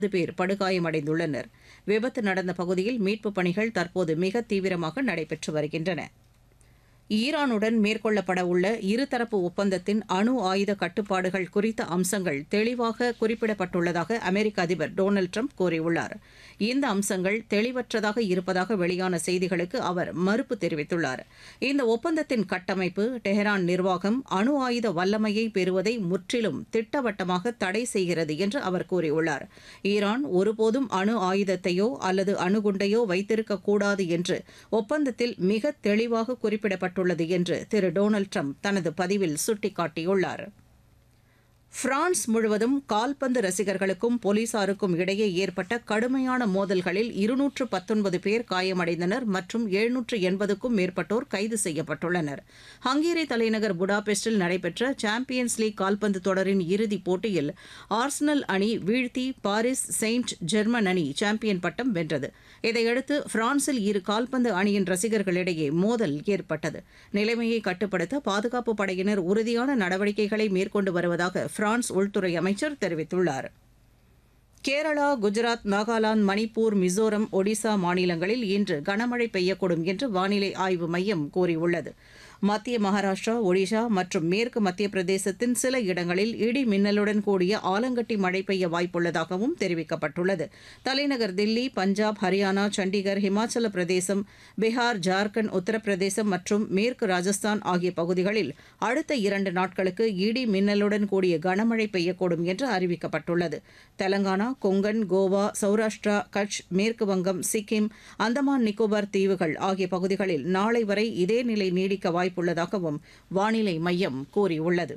பேர் படுகாயமடைந்துள்ளனர் விபத்து நடந்த பகுதியில் மீட்புப் பணிகள் தற்போது மிக தீவிரமாக நடைபெற்று வருகின்றன ஈரானுடன் மேற்கொள்ளப்பட உள்ள இருதரப்பு ஒப்பந்தத்தின் அணு ஆயுத கட்டுப்பாடுகள் குறித்த அம்சங்கள் தெளிவாக குறிப்பிடப்பட்டுள்ளதாக அமெரிக்க அதிபர் டொனால்டு ட்ரம்ப் கூறியுள்ளார் இந்த அம்சங்கள் தெளிவற்றதாக இருப்பதாக வெளியான செய்திகளுக்கு அவர் மறுப்பு தெரிவித்துள்ளார் இந்த ஒப்பந்தத்தின் கட்டமைப்பு டெஹரான் நிர்வாகம் அணு ஆயுத வல்லமையை பெறுவதை முற்றிலும் திட்டவட்டமாக தடை செய்கிறது என்று அவர் கூறியுள்ளார் ஈரான் ஒருபோதும் அணு ஆயுதத்தையோ அல்லது அணுகுண்டையோ வைத்திருக்கக்கூடாது என்று ஒப்பந்தத்தில் மிக தெளிவாக குறிப்பிடப்பட்டுள்ளது என்று திரு டொனால்டு ட்ரம்ப் தனது பதிவில் சுட்டிக்காட்டியுள்ளார் பிரான்ஸ் முழுவதும் கால்பந்து ரசிகர்களுக்கும் போலீசாருக்கும் இடையே ஏற்பட்ட கடுமையான மோதல்களில் இருநூற்று பத்தொன்பது பேர் காயமடைந்தனர் மற்றும் எழுநூற்று எண்பதுக்கும் மேற்பட்டோர் கைது செய்யப்பட்டுள்ளனர் ஹங்கேரி தலைநகர் புடாபெஸ்டில் நடைபெற்ற சாம்பியன்ஸ் லீக் கால்பந்து தொடரின் இறுதிப் போட்டியில் ஆர்சனல் அணி வீழ்த்தி பாரிஸ் செயின்ட் ஜெர்மன் அணி சாம்பியன் பட்டம் வென்றது இதையடுத்து பிரான்சில் இரு கால்பந்து அணியின் ரசிகர்களிடையே மோதல் ஏற்பட்டது நிலைமையை கட்டுப்படுத்த பாதுகாப்பு படையினர் உறுதியான நடவடிக்கைகளை மேற்கொண்டு வருவதாக பிரான்ஸ் உள்துறை அமைச்சர் தெரிவித்துள்ளார் கேரளா குஜராத் நாகாலாந்து மணிப்பூர் மிசோரம் ஒடிசா மாநிலங்களில் இன்று கனமழை பெய்யக்கூடும் என்று வானிலை ஆய்வு மையம் கூறியுள்ளது மத்திய மகாராஷ்டிரா ஒடிஷா மற்றும் மேற்கு மத்திய பிரதேசத்தின் சில இடங்களில் இடி மின்னலுடன் கூடிய ஆலங்கட்டி மழை பெய்ய வாய்ப்புள்ளதாகவும் தெரிவிக்கப்பட்டுள்ளது தலைநகர் தில்லி பஞ்சாப் ஹரியானா சண்டிகர் ஹிமாச்சல பிரதேசம் பீகார் ஜார்க்கண்ட் உத்தரப்பிரதேசம் மற்றும் மேற்கு ராஜஸ்தான் ஆகிய பகுதிகளில் அடுத்த இரண்டு நாட்களுக்கு இடி மின்னலுடன் கூடிய கனமழை பெய்யக்கூடும் என்று அறிவிக்கப்பட்டுள்ளது தெலங்கானா கொங்கன் கோவா சௌராஷ்டிரா கட்ச் மேற்கு வங்கம் சிக்கிம் அந்தமான் நிக்கோபார் தீவுகள் ஆகிய பகுதிகளில் நாளை வரை இதே நிலை நீடிக்க வாய்ப்புள்ளதாகவும் வானிலை மையம் கூறியுள்ளது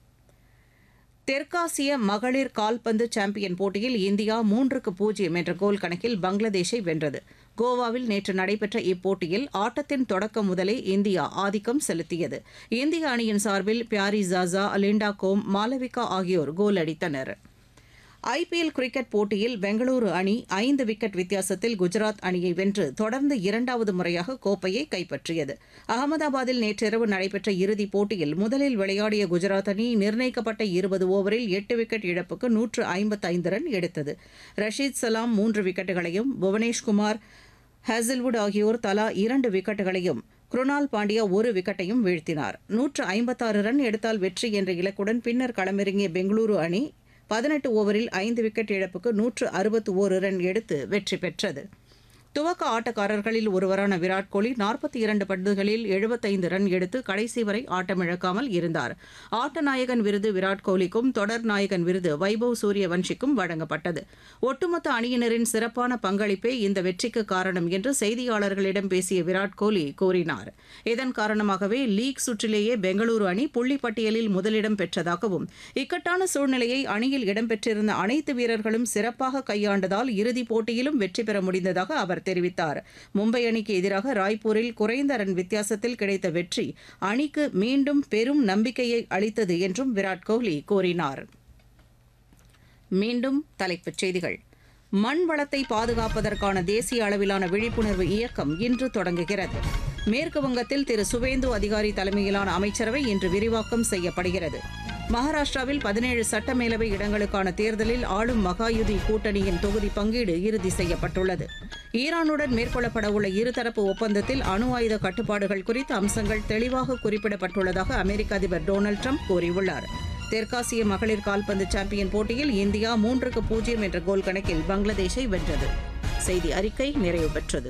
தெற்காசிய மகளிர் கால்பந்து சாம்பியன் போட்டியில் இந்தியா மூன்றுக்கு பூஜ்ஜியம் என்ற கோல் கணக்கில் பங்களாதேஷை வென்றது கோவாவில் நேற்று நடைபெற்ற இப்போட்டியில் ஆட்டத்தின் தொடக்கம் முதலே இந்தியா ஆதிக்கம் செலுத்தியது இந்திய அணியின் சார்பில் பியாரி ஜாசா லிண்டா கோம் மாலவிகா ஆகியோர் கோல் அடித்தனர் ஐபிஎல் கிரிக்கெட் போட்டியில் பெங்களூரு அணி ஐந்து விக்கெட் வித்தியாசத்தில் குஜராத் அணியை வென்று தொடர்ந்து இரண்டாவது முறையாக கோப்பையை கைப்பற்றியது அகமதாபாத்தில் நேற்றிரவு நடைபெற்ற இறுதிப் போட்டியில் முதலில் விளையாடிய குஜராத் அணி நிர்ணயிக்கப்பட்ட இருபது ஓவரில் எட்டு விக்கெட் இழப்புக்கு நூற்று ஐம்பத்தைந்து ரன் எடுத்தது ரஷீத் சலாம் மூன்று விக்கெட்டுகளையும் புவனேஷ்குமார் ஹேசில்வுட் ஆகியோர் தலா இரண்டு விக்கெட்டுகளையும் குருணால் பாண்டியா ஒரு விக்கெட்டையும் வீழ்த்தினார் நூற்று ஐம்பத்தாறு ரன் எடுத்தால் வெற்றி என்ற இலக்குடன் பின்னர் களமிறங்கிய பெங்களூரு அணி பதினெட்டு ஓவரில் ஐந்து விக்கெட் இழப்புக்கு நூற்று அறுபத்து ஒரு ரன் எடுத்து வெற்றி பெற்றது துவக்க ஆட்டக்காரர்களில் ஒருவரான விராட் கோலி நாற்பத்தி இரண்டு பந்துகளில் எழுபத்தைந்து ரன் எடுத்து கடைசி வரை ஆட்டமிழக்காமல் இருந்தார் ஆட்ட நாயகன் விருது விராட் கோலிக்கும் தொடர் நாயகன் விருது வைபவ் சூரியவன்ஷிக்கும் வழங்கப்பட்டது ஒட்டுமொத்த அணியினரின் சிறப்பான பங்களிப்பே இந்த வெற்றிக்கு காரணம் என்று செய்தியாளர்களிடம் பேசிய விராட் கோலி கூறினார் இதன் காரணமாகவே லீக் சுற்றிலேயே பெங்களூரு அணி புள்ளி பட்டியலில் முதலிடம் பெற்றதாகவும் இக்கட்டான சூழ்நிலையை அணியில் இடம்பெற்றிருந்த அனைத்து வீரர்களும் சிறப்பாக கையாண்டதால் இறுதிப் போட்டியிலும் வெற்றி பெற முடிந்ததாக அவர் தெரிவித்தார் மும்பை அணிக்கு எதிராக ராய்ப்பூரில் குறைந்த ரன் வித்தியாசத்தில் கிடைத்த வெற்றி அணிக்கு மீண்டும் பெரும் நம்பிக்கையை அளித்தது என்றும் விராட் கோலி கூறினார் மீண்டும் தலைப்புச் செய்திகள் மண் வளத்தை பாதுகாப்பதற்கான தேசிய அளவிலான விழிப்புணர்வு இயக்கம் இன்று தொடங்குகிறது மேற்கு வங்கத்தில் திரு சுவேந்து அதிகாரி தலைமையிலான அமைச்சரவை இன்று விரிவாக்கம் செய்யப்படுகிறது மகாராஷ்டிராவில் பதினேழு சட்டமேலவை இடங்களுக்கான தேர்தலில் ஆளும் மகாயுதி கூட்டணியின் தொகுதி பங்கீடு இறுதி செய்யப்பட்டுள்ளது ஈரானுடன் மேற்கொள்ளப்பட உள்ள இருதரப்பு ஒப்பந்தத்தில் அணு ஆயுத கட்டுப்பாடுகள் குறித்த அம்சங்கள் தெளிவாக குறிப்பிடப்பட்டுள்ளதாக அமெரிக்க அதிபர் டொனால்டு ட்ரம்ப் கூறியுள்ளார் தெற்காசிய மகளிர் கால்பந்து சாம்பியன் போட்டியில் இந்தியா மூன்றுக்கு பூஜ்ஜியம் என்ற கோல் கணக்கில் பங்களாதேஷை வென்றது செய்தி அறிக்கை நிறைவு பெற்றது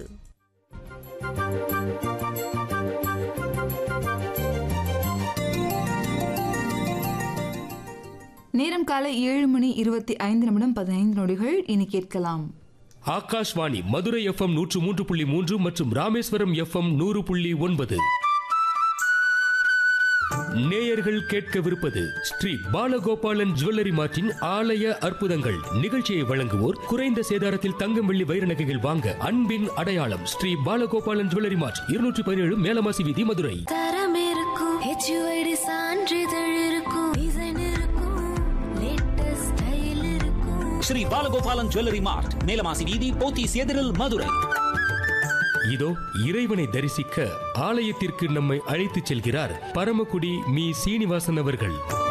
நேரம் காலை ஏழு மணி இருபத்தி ஐந்து நிமிடம் பதினைந்து நொடிகள் இனி கேட்கலாம் ஆகாஷ்வாணி மதுரை எஃப்எம் நூற்று மூன்று புள்ளி மூன்று மற்றும் ராமேஸ்வரம் எஃப்எம் நூறு புள்ளி ஒன்பது நேயர்கள் கேட்கவிருப்பது ஸ்ரீ பாலகோபாலன் ஜுவல்லரி மார்ட்டின் ஆலய அற்புதங்கள் நிகழ்ச்சியை வழங்குவோர் குறைந்த சேதாரத்தில் தங்கம் வெள்ளி வைர நகைகள் வாங்க அன்பின் அடையாளம் ஸ்ரீ பாலகோபாலன் ஜுவல்லரி மார்ட் இருநூற்றி பதினேழு மேலமாசி வீதி மதுரை தரம் இருக்கும் ஹெச்யூஐடி சான்றிதழ் இருக்கும் டிசைன் இருக்கும் லேட்டஸ்ட் ஸ்டைல் இருக்கும் ஸ்ரீ பாலகோபாலன் ஜுவல்லரி மார்ட் மேலமாசி வீதி போத்தீஸ் எதிரில் மதுரை இதோ இறைவனை தரிசிக்க ஆலயத்திற்கு நம்மை அழைத்துச் செல்கிறார் பரமக்குடி மீ சீனிவாசன் அவர்கள்